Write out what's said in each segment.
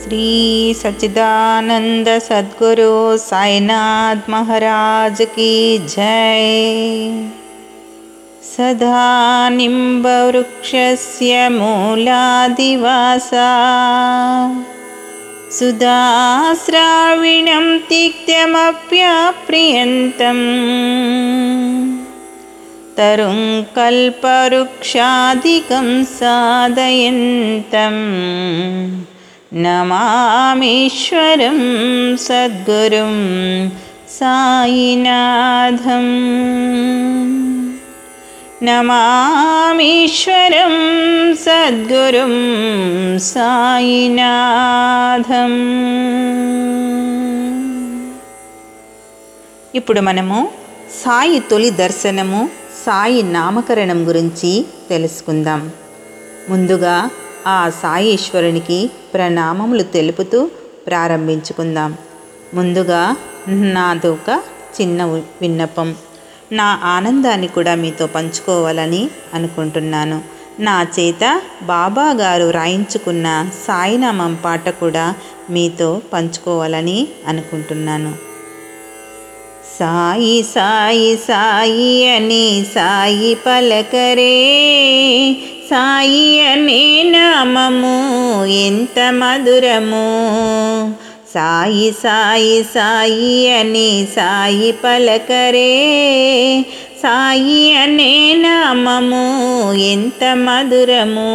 श्री सच्चिदानंद सद्गुरु साईनाथ महाराज की जय सदा निम्बवृक्षस्य मूलादिवासा सुधास्राविणं तिक्त्यमप्याप्रियन्तम् तरुं कल्पवृक्षादिकं साधयन्तं नमामीश्वरं सद्गुरुं साईनाथम् నమామీశ్వరం సద్గురుం సాయినాథం ఇప్పుడు మనము సాయి తొలి దర్శనము సాయి నామకరణం గురించి తెలుసుకుందాం ముందుగా ఆ సాయీశ్వరునికి ప్రణామములు తెలుపుతూ ప్రారంభించుకుందాం ముందుగా నాదొక చిన్న విన్నపం నా ఆనందాన్ని కూడా మీతో పంచుకోవాలని అనుకుంటున్నాను నా చేత బాబా గారు రాయించుకున్న సాయినామం పాట కూడా మీతో పంచుకోవాలని అనుకుంటున్నాను సాయి సాయి సాయి అని సాయి పలకరే సాయి అనే నామము ఎంత మధురము సాయి సాయి సాయి అని సాయి పలకరే సాయి అనే నామము ఎంత మధురము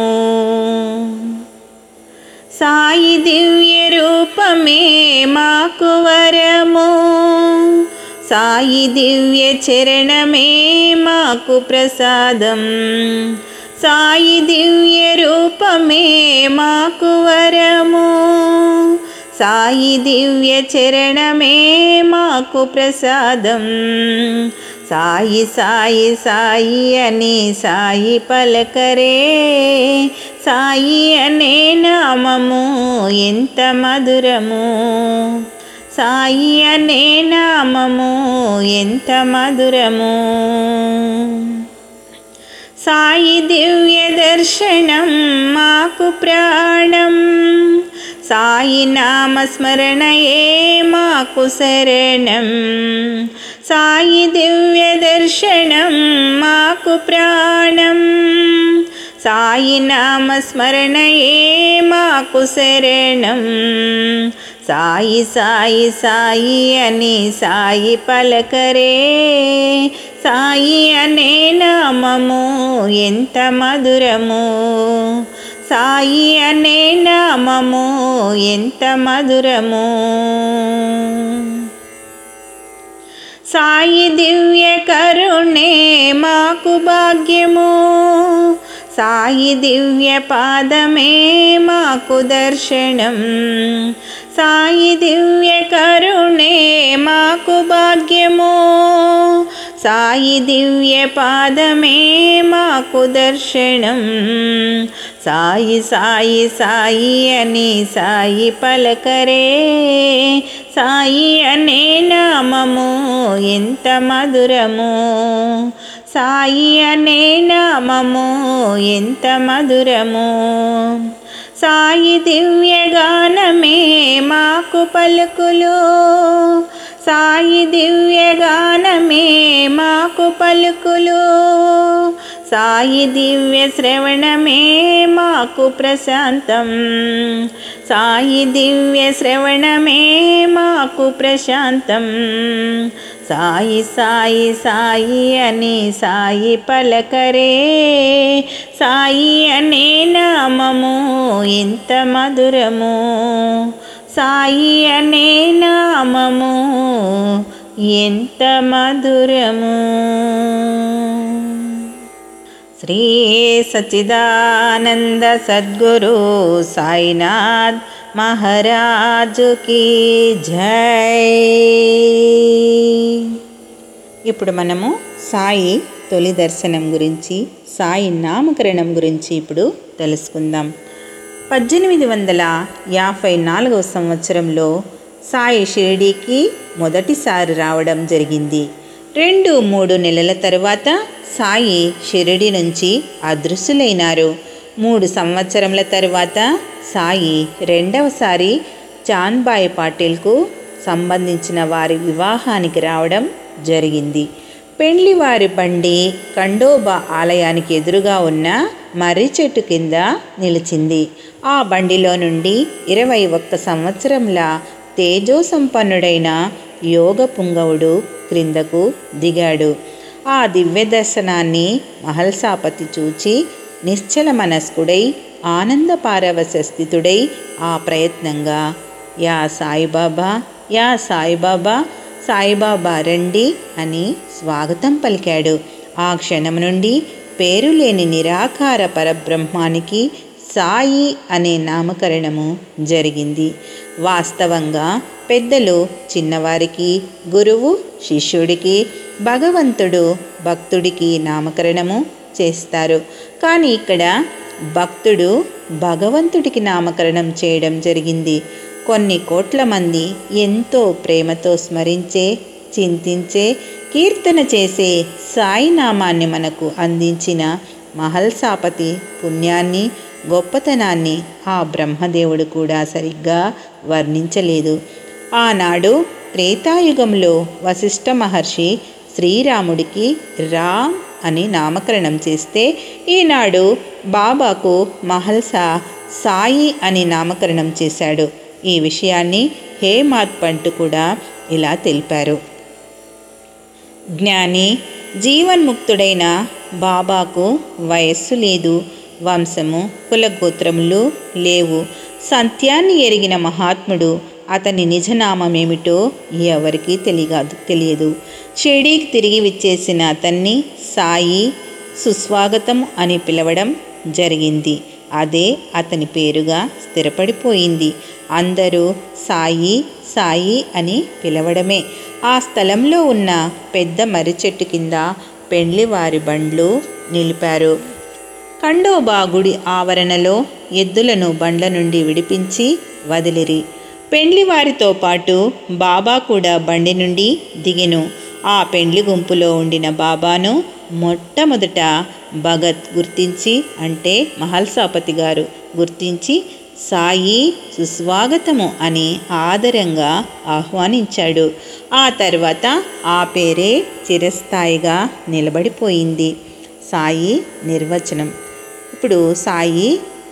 సాయి దివ్య రూపమే మాకు వరము సాయి దివ్య చరణమే మాకు ప్రసాదం సాయి దివ్య రూపమే మాకు వరము సాయి దివ్య చరణమే మాకు ప్రసాదం సాయి సాయి సాయి అని సాయి పలకరే సాయి అనే నామము ఎంత మధురము సాయి అనే నామము ఎంత మధురము సాయి దివ్య దర్శనం మాకు ప్రాణం సాయి నామస్మరణయే మాకు శరణం సాయి దివ్య దర్శనం మాకు ప్రాణం సాయి నామస్మరణయే మాకు శరణం సాయి సాయి సాయి అని సాయి పలకరే సాయి అనే నామము ఎంత మధురము సాయి అనే నామము ఎంత మధురము సాయి దివ్య కరుణే మాకు భాగ్యము సాయి దివ్య పాదమే మాకు దర్శనం సాయి దివ్య కరుణే మాకు భాగ్యము సాయి దివ్య పాదమే మాకు దర్శనం సాయి సాయి సాయి అని సాయి పలకరే సాయి అనే నామము ఎంత మధురము సాయి అనే నామము ఎంత మధురము సాయి దివ్య గానమే మాకు పలుకులు సాయి దివ్య గానమే మాకు పలుకులు సాయి దివ్య శ్రవణమే మాకు ప్రశాంతం సాయి దివ్య శ్రవణమే మాకు ప్రశాంతం సాయి సాయి సాయి అని సాయి పలకరే సాయి అనే నామము ఎంత మధురము సాయి అనే నామము ఎంత మధురము శ్రీ సచ్చిదానంద సద్గురు సాయినాథ్ మహారాజుకి జై ఇప్పుడు మనము సాయి తొలి దర్శనం గురించి సాయి నామకరణం గురించి ఇప్పుడు తెలుసుకుందాం పద్దెనిమిది వందల యాభై నాలుగవ సంవత్సరంలో సాయి షిరిడీకి మొదటిసారి రావడం జరిగింది రెండు మూడు నెలల తరువాత సాయి షిరిడి నుంచి అదృశ్యులైనారు మూడు సంవత్సరముల తరువాత సాయి రెండవసారి చాంద్బాయి పాటిల్కు సంబంధించిన వారి వివాహానికి రావడం జరిగింది పెండ్లివారి బండి ఖండోబా ఆలయానికి ఎదురుగా ఉన్న మర్రి చెట్టు కింద నిలిచింది ఆ బండిలో నుండి ఇరవై ఒక్క సంవత్సరంలా తేజోసంపన్నుడైన యోగ పుంగవుడు క్రిందకు దిగాడు ఆ దివ్య దర్శనాన్ని మహల్సాపతి చూచి నిశ్చల మనస్కుడై ఆనంద పారవశ స్థితుడై ఆ ప్రయత్నంగా యా సాయిబాబా యా సాయిబాబా సాయిబాబా రండి అని స్వాగతం పలికాడు ఆ క్షణం నుండి పేరు లేని నిరాకార పరబ్రహ్మానికి సాయి అనే నామకరణము జరిగింది వాస్తవంగా పెద్దలు చిన్నవారికి గురువు శిష్యుడికి భగవంతుడు భక్తుడికి నామకరణము చేస్తారు కానీ ఇక్కడ భక్తుడు భగవంతుడికి నామకరణం చేయడం జరిగింది కొన్ని కోట్ల మంది ఎంతో ప్రేమతో స్మరించే చింతించే కీర్తన చేసే సాయి నామాన్ని మనకు అందించిన మహల్సాపతి పుణ్యాన్ని గొప్పతనాన్ని ఆ బ్రహ్మదేవుడు కూడా సరిగ్గా వర్ణించలేదు ఆనాడు త్రేతాయుగంలో వశిష్ఠ మహర్షి శ్రీరాముడికి రామ్ అని నామకరణం చేస్తే ఈనాడు బాబాకు మహల్సా సాయి అని నామకరణం చేశాడు ఈ విషయాన్ని హేమాత్ పంట్ కూడా ఇలా తెలిపారు జ్ఞాని జీవన్ముక్తుడైన బాబాకు వయస్సు లేదు వంశము కులగోత్రములు లేవు సత్యాన్ని ఎరిగిన మహాత్ముడు అతని నిజనామమేమిటో ఎవరికీ తెలియదు తెలియదు షిరిడీకి తిరిగి విచ్చేసిన అతన్ని సాయి సుస్వాగతం అని పిలవడం జరిగింది అదే అతని పేరుగా స్థిరపడిపోయింది అందరూ సాయి సాయి అని పిలవడమే ఆ స్థలంలో ఉన్న పెద్ద మర్రి చెట్టు కింద పెండ్లివారి బండ్లు నిలిపారు ఖండోబా గుడి ఆవరణలో ఎద్దులను బండ్ల నుండి విడిపించి వదిలిరి పెండ్లి వారితో పాటు బాబా కూడా బండి నుండి దిగెను ఆ పెండ్లి గుంపులో ఉండిన బాబాను మొట్టమొదట భగత్ గుర్తించి అంటే మహల్సాపతి గారు గుర్తించి సాయి సుస్వాగతము అని ఆదరంగా ఆహ్వానించాడు ఆ తర్వాత ఆ పేరే చిరస్థాయిగా నిలబడిపోయింది సాయి నిర్వచనం ఇప్పుడు సాయి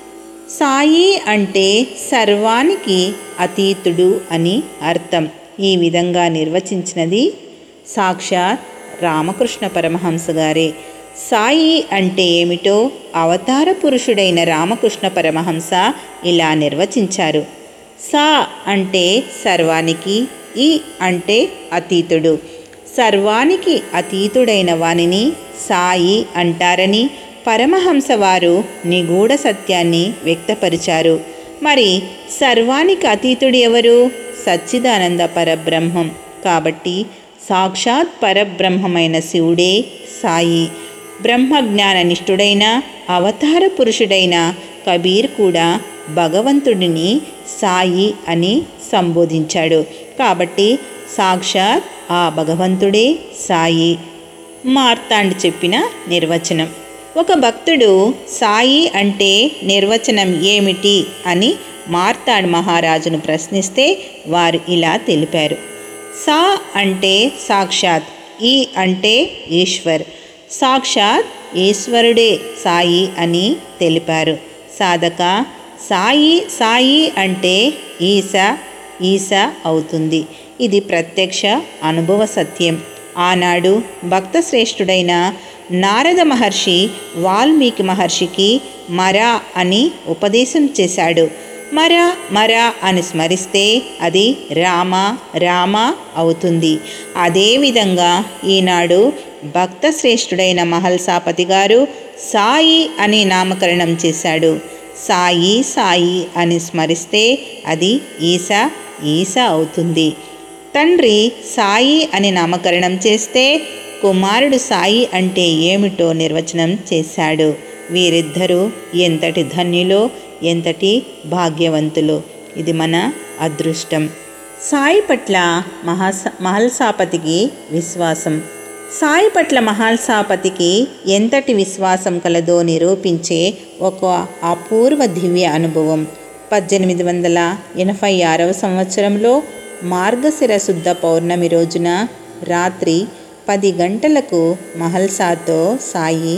సాయి అంటే సర్వానికి అతీతుడు అని అర్థం ఈ విధంగా నిర్వచించినది సాక్షాత్ రామకృష్ణ పరమహంస గారే సాయి అంటే ఏమిటో అవతార పురుషుడైన రామకృష్ణ పరమహంస ఇలా నిర్వచించారు సా అంటే సర్వానికి ఈ అంటే అతీతుడు సర్వానికి అతీతుడైన వానిని సాయి అంటారని పరమహంస వారు నిగూఢ సత్యాన్ని వ్యక్తపరిచారు మరి సర్వానికి అతీతుడు ఎవరు సచ్చిదానంద పరబ్రహ్మం కాబట్టి సాక్షాత్ పరబ్రహ్మమైన శివుడే సాయి బ్రహ్మజ్ఞాన నిష్ఠుడైన అవతార పురుషుడైన కబీర్ కూడా భగవంతుడిని సాయి అని సంబోధించాడు కాబట్టి సాక్షాత్ ఆ భగవంతుడే సాయి మార్తాండ్ చెప్పిన నిర్వచనం ఒక భక్తుడు సాయి అంటే నిర్వచనం ఏమిటి అని మార్తాండ్ మహారాజును ప్రశ్నిస్తే వారు ఇలా తెలిపారు సా అంటే సాక్షాత్ ఈ అంటే ఈశ్వర్ సాక్షాత్ ఈశ్వరుడే సాయి అని తెలిపారు సాధక సాయి సాయి అంటే ఈశ ఈశ అవుతుంది ఇది ప్రత్యక్ష అనుభవ సత్యం ఆనాడు భక్త శ్రేష్ఠుడైన నారద మహర్షి వాల్మీకి మహర్షికి మరా అని ఉపదేశం చేశాడు మర మర అని స్మరిస్తే అది రామ రామ అవుతుంది అదేవిధంగా ఈనాడు భక్త శ్రేష్ఠుడైన మహల్సాపతి గారు సాయి అని నామకరణం చేశాడు సాయి సాయి అని స్మరిస్తే అది ఈశ ఈశ అవుతుంది తండ్రి సాయి అని నామకరణం చేస్తే కుమారుడు సాయి అంటే ఏమిటో నిర్వచనం చేశాడు వీరిద్దరూ ఎంతటి ధన్యులో ఎంతటి భాగ్యవంతులో ఇది మన అదృష్టం సాయి పట్ల మహాస మహల్సాపతికి విశ్వాసం సాయి పట్ల మహల్సాపతికి ఎంతటి విశ్వాసం కలదో నిరూపించే ఒక అపూర్వ దివ్య అనుభవం పద్దెనిమిది వందల ఎనభై ఆరవ సంవత్సరంలో మార్గశిర శుద్ధ పౌర్ణమి రోజున రాత్రి పది గంటలకు మహల్సాతో సాయి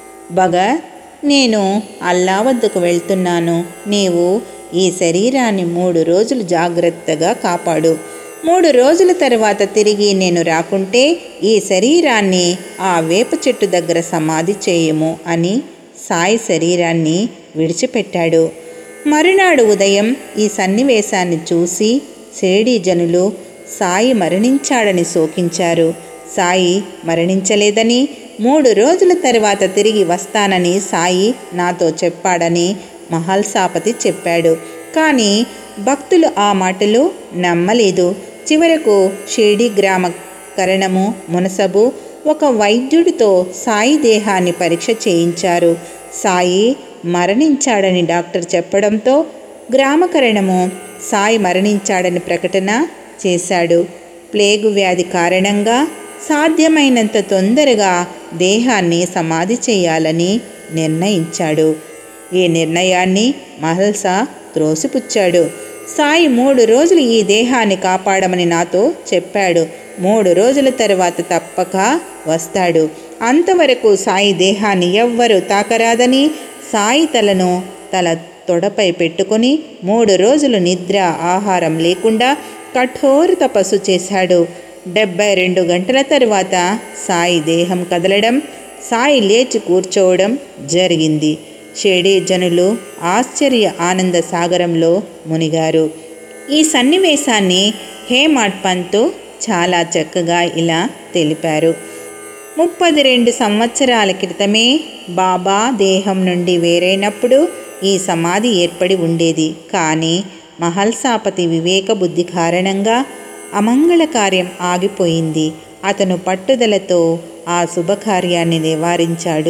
భగత్ నేను అల్లా వద్దకు వెళ్తున్నాను నీవు ఈ శరీరాన్ని మూడు రోజులు జాగ్రత్తగా కాపాడు మూడు రోజుల తర్వాత తిరిగి నేను రాకుంటే ఈ శరీరాన్ని ఆ వేప చెట్టు దగ్గర సమాధి చేయము అని సాయి శరీరాన్ని విడిచిపెట్టాడు మరునాడు ఉదయం ఈ సన్నివేశాన్ని చూసి షిరిడీ జనులు సాయి మరణించాడని శోకించారు సాయి మరణించలేదని మూడు రోజుల తర్వాత తిరిగి వస్తానని సాయి నాతో చెప్పాడని మహల్సాపతి చెప్పాడు కానీ భక్తులు ఆ మాటలు నమ్మలేదు చివరకు షిరిడి గ్రామ కరణము మునసబు ఒక వైద్యుడితో సాయి దేహాన్ని పరీక్ష చేయించారు సాయి మరణించాడని డాక్టర్ చెప్పడంతో గ్రామకరణము సాయి మరణించాడని ప్రకటన చేశాడు ప్లేగు వ్యాధి కారణంగా సాధ్యమైనంత తొందరగా దేహాన్ని సమాధి చేయాలని నిర్ణయించాడు ఈ నిర్ణయాన్ని మహల్సా త్రోసిపుచ్చాడు సాయి మూడు రోజులు ఈ దేహాన్ని కాపాడమని నాతో చెప్పాడు మూడు రోజుల తర్వాత తప్పక వస్తాడు అంతవరకు సాయి దేహాన్ని ఎవ్వరూ తాకరాదని సాయి తలను తల తొడపై పెట్టుకొని మూడు రోజులు నిద్ర ఆహారం లేకుండా కఠోర తపస్సు చేశాడు డెబ్బై రెండు గంటల తరువాత సాయి దేహం కదలడం సాయి లేచి కూర్చోవడం జరిగింది షిరిడీ జనులు ఆశ్చర్య ఆనంద సాగరంలో మునిగారు ఈ సన్నివేశాన్ని హేమాడ్ పంతు చాలా చక్కగా ఇలా తెలిపారు ముప్పది రెండు సంవత్సరాల క్రితమే బాబా దేహం నుండి వేరైనప్పుడు ఈ సమాధి ఏర్పడి ఉండేది కానీ మహల్సాపతి వివేక బుద్ధి కారణంగా అమంగళ కార్యం ఆగిపోయింది అతను పట్టుదలతో ఆ శుభకార్యాన్ని నివారించాడు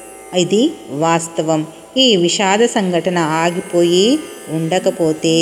ఇది వాస్తవం ఈ విషాద సంఘటన ఆగిపోయి ఉండకపోతే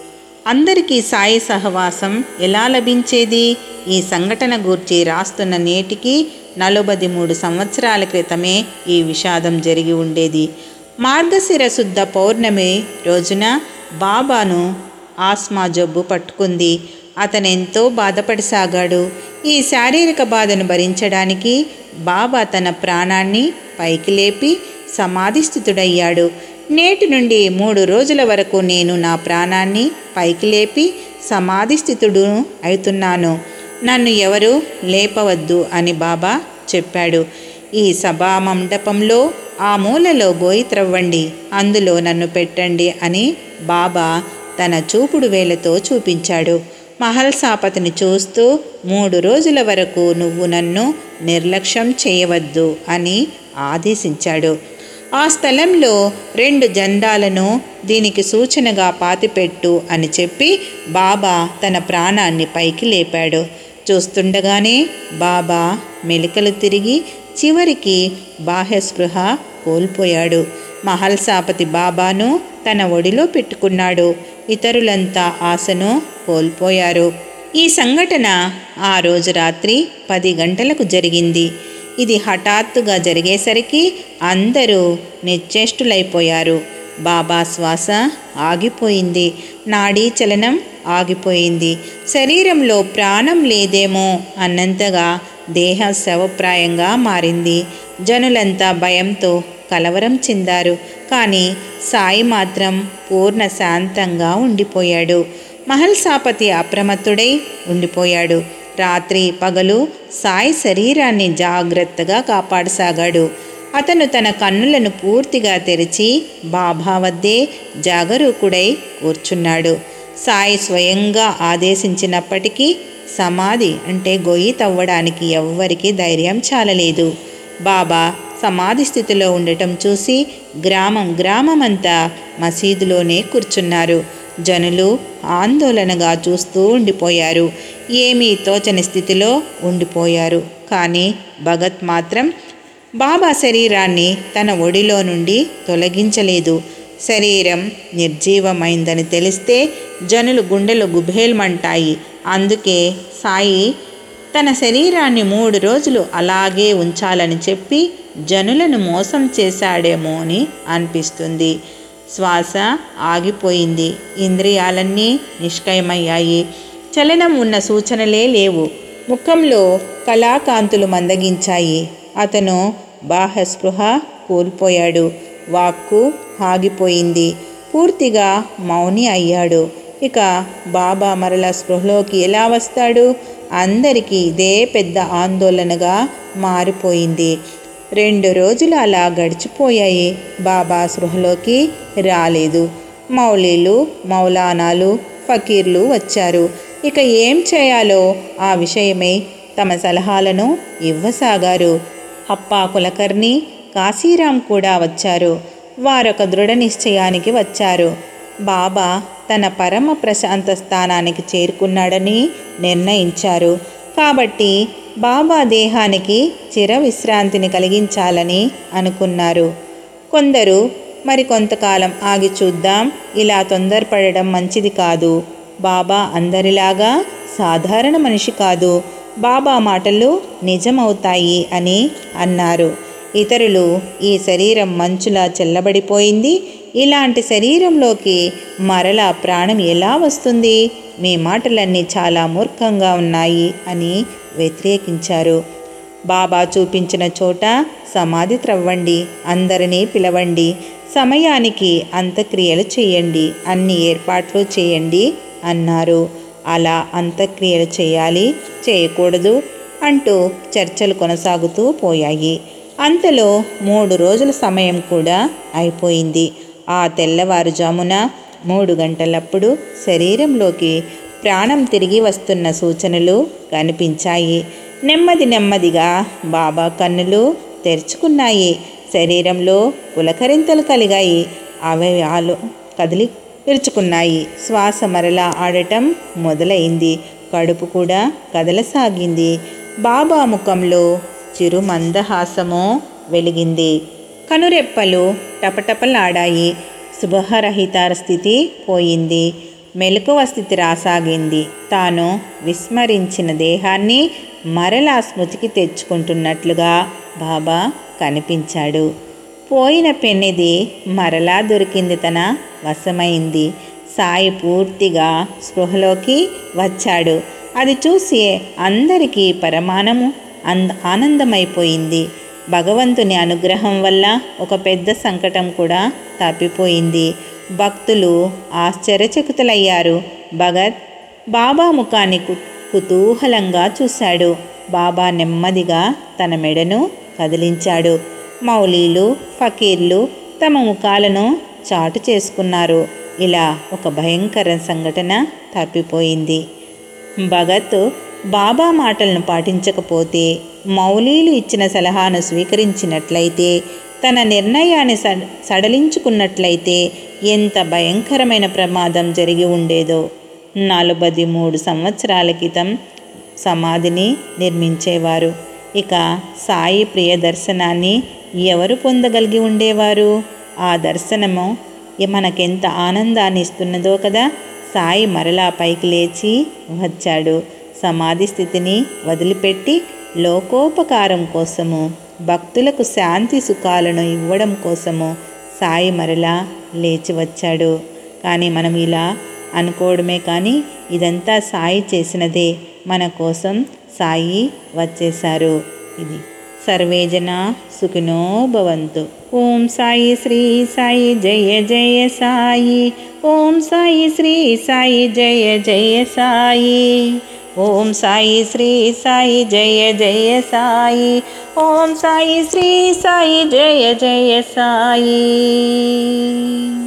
అందరికీ సాయి సహవాసం ఎలా లభించేది ఈ సంఘటన గూర్చి రాస్తున్న నేటికి నలభై మూడు సంవత్సరాల క్రితమే ఈ విషాదం జరిగి ఉండేది మార్గశిర శుద్ధ పౌర్ణమి రోజున బాబాను ఆస్మా జబ్బు పట్టుకుంది అతనెంతో బాధపడసాగాడు ఈ శారీరక బాధను భరించడానికి బాబా తన ప్రాణాన్ని పైకి లేపి సమాధిస్థితుడయ్యాడు నేటి నుండి మూడు రోజుల వరకు నేను నా ప్రాణాన్ని పైకి లేపి సమాధిస్థితుడు అవుతున్నాను నన్ను ఎవరు లేపవద్దు అని బాబా చెప్పాడు ఈ సభా మండపంలో ఆ మూలలో గోయి త్రవ్వండి అందులో నన్ను పెట్టండి అని బాబా తన చూపుడు వేలతో చూపించాడు మహల్సాపతిని చూస్తూ మూడు రోజుల వరకు నువ్వు నన్ను నిర్లక్ష్యం చేయవద్దు అని ఆదేశించాడు ఆ స్థలంలో రెండు జెండాలను దీనికి సూచనగా పాతిపెట్టు అని చెప్పి బాబా తన ప్రాణాన్ని పైకి లేపాడు చూస్తుండగానే బాబా మెలికలు తిరిగి చివరికి బాహ్యస్పృహ కోల్పోయాడు మహల్సాపతి బాబాను తన ఒడిలో పెట్టుకున్నాడు ఇతరులంతా ఆశను కోల్పోయారు ఈ సంఘటన ఆ రోజు రాత్రి పది గంటలకు జరిగింది ఇది హఠాత్తుగా జరిగేసరికి అందరూ నిశ్చేష్టులైపోయారు బాబా శ్వాస ఆగిపోయింది నాడీ చలనం ఆగిపోయింది శరీరంలో ప్రాణం లేదేమో అన్నంతగా దేహ శవప్రాయంగా మారింది జనులంతా భయంతో కలవరం చెందారు కానీ సాయి మాత్రం పూర్ణ శాంతంగా ఉండిపోయాడు మహల్సాపతి అప్రమత్తుడై ఉండిపోయాడు రాత్రి పగలు సాయి శరీరాన్ని జాగ్రత్తగా కాపాడసాగాడు అతను తన కన్నులను పూర్తిగా తెరిచి బాబా వద్దే జాగరూకుడై కూర్చున్నాడు సాయి స్వయంగా ఆదేశించినప్పటికీ సమాధి అంటే గొయ్యి తవ్వడానికి ఎవ్వరికీ ధైర్యం చాలలేదు బాబా సమాధి స్థితిలో ఉండటం చూసి గ్రామం గ్రామమంతా మసీదులోనే కూర్చున్నారు జనులు ఆందోళనగా చూస్తూ ఉండిపోయారు ఏమీ తోచని స్థితిలో ఉండిపోయారు కానీ భగత్ మాత్రం బాబా శరీరాన్ని తన ఒడిలో నుండి తొలగించలేదు శరీరం నిర్జీవమైందని తెలిస్తే జనులు గుండెలు గుబేల్మంటాయి అందుకే సాయి తన శరీరాన్ని మూడు రోజులు అలాగే ఉంచాలని చెప్పి జనులను మోసం చేశాడేమో అని అనిపిస్తుంది శ్వాస ఆగిపోయింది ఇంద్రియాలన్నీ నిష్క్రయమయ్యాయి చలనం ఉన్న సూచనలే లేవు ముఖంలో కళాకాంతులు మందగించాయి అతను బాహస్పృహ కోల్పోయాడు వాక్కు ఆగిపోయింది పూర్తిగా మౌని అయ్యాడు ఇక బాబా మరల స్పృహలోకి ఎలా వస్తాడు అందరికీ ఇదే పెద్ద ఆందోళనగా మారిపోయింది రెండు రోజులు అలా గడిచిపోయాయి బాబా స్పృహలోకి రాలేదు మౌలీలు మౌలానాలు ఫకీర్లు వచ్చారు ఇక ఏం చేయాలో ఆ విషయమై తమ సలహాలను ఇవ్వసాగారు హప్పా కులకర్ణి కాశీరాం కూడా వచ్చారు వారొక దృఢ నిశ్చయానికి వచ్చారు బాబా తన పరమ ప్రశాంత స్థానానికి చేరుకున్నాడని నిర్ణయించారు కాబట్టి బాబా దేహానికి చిర విశ్రాంతిని కలిగించాలని అనుకున్నారు కొందరు మరి కొంతకాలం ఆగి చూద్దాం ఇలా తొందరపడడం మంచిది కాదు బాబా అందరిలాగా సాధారణ మనిషి కాదు బాబా మాటలు నిజమవుతాయి అని అన్నారు ఇతరులు ఈ శరీరం మంచులా చెల్లబడిపోయింది ఇలాంటి శరీరంలోకి మరలా ప్రాణం ఎలా వస్తుంది మీ మాటలన్నీ చాలా మూర్ఖంగా ఉన్నాయి అని వ్యతిరేకించారు బాబా చూపించిన చోట సమాధి త్రవ్వండి అందరినీ పిలవండి సమయానికి అంత్యక్రియలు చేయండి అన్ని ఏర్పాట్లు చేయండి అన్నారు అలా అంత్యక్రియలు చేయాలి చేయకూడదు అంటూ చర్చలు కొనసాగుతూ పోయాయి అంతలో మూడు రోజుల సమయం కూడా అయిపోయింది ఆ తెల్లవారుజామున మూడు గంటలప్పుడు శరీరంలోకి ప్రాణం తిరిగి వస్తున్న సూచనలు కనిపించాయి నెమ్మది నెమ్మదిగా బాబా కన్నులు తెరుచుకున్నాయి శరీరంలో పులకరింతలు కలిగాయి అవయవాలు కదిలి తెరుచుకున్నాయి శ్వాస మరలా ఆడటం మొదలైంది కడుపు కూడా కదలసాగింది బాబా ముఖంలో చిరు మందహాసము వెలిగింది కనురెప్పలు టపటపలాడాయి శుభరహిత స్థితి పోయింది మెలకువ స్థితి రాసాగింది తాను విస్మరించిన దేహాన్ని మరలా స్మృతికి తెచ్చుకుంటున్నట్లుగా బాబా కనిపించాడు పోయిన పెన్నిది మరలా దొరికింది తన వశమైంది సాయి పూర్తిగా స్పృహలోకి వచ్చాడు అది చూసి అందరికీ పరమానము అంద ఆనందమైపోయింది భగవంతుని అనుగ్రహం వల్ల ఒక పెద్ద సంకటం కూడా తప్పిపోయింది భక్తులు ఆశ్చర్యచకితులయ్యారు భగత్ బాబా ముఖాన్ని కు కుతూహలంగా చూశాడు బాబా నెమ్మదిగా తన మెడను కదిలించాడు మౌలీలు ఫకీర్లు తమ ముఖాలను చాటు చేసుకున్నారు ఇలా ఒక భయంకర సంఘటన తప్పిపోయింది భగత్ బాబా మాటలను పాటించకపోతే మౌలీలు ఇచ్చిన సలహాను స్వీకరించినట్లయితే తన నిర్ణయాన్ని స సడలించుకున్నట్లయితే ఎంత భయంకరమైన ప్రమాదం జరిగి ఉండేదో నలభై మూడు సంవత్సరాల క్రితం సమాధిని నిర్మించేవారు ఇక సాయి ప్రియ దర్శనాన్ని ఎవరు పొందగలిగి ఉండేవారు ఆ దర్శనము మనకెంత ఆనందాన్ని ఇస్తున్నదో కదా సాయి మరలా పైకి లేచి వచ్చాడు సమాధి స్థితిని వదిలిపెట్టి లోకోపకారం కోసము భక్తులకు శాంతి సుఖాలను ఇవ్వడం కోసము సాయి మరలా లేచి వచ్చాడు కానీ మనం ఇలా అనుకోవడమే కానీ ఇదంతా సాయి చేసినదే మన కోసం సాయి వచ్చేశారు ఇది సర్వేజన సుఖినో భవంతు ఓం సాయి శ్రీ సాయి జయ జయ సాయి ఓం సాయి శ్రీ సాయి జయ జయ సాయి ఓం సాయి శ్రీ సాయి జయ జయ సాయి ఓం సాయి శ్రీ సాయి జయ జయ సాయి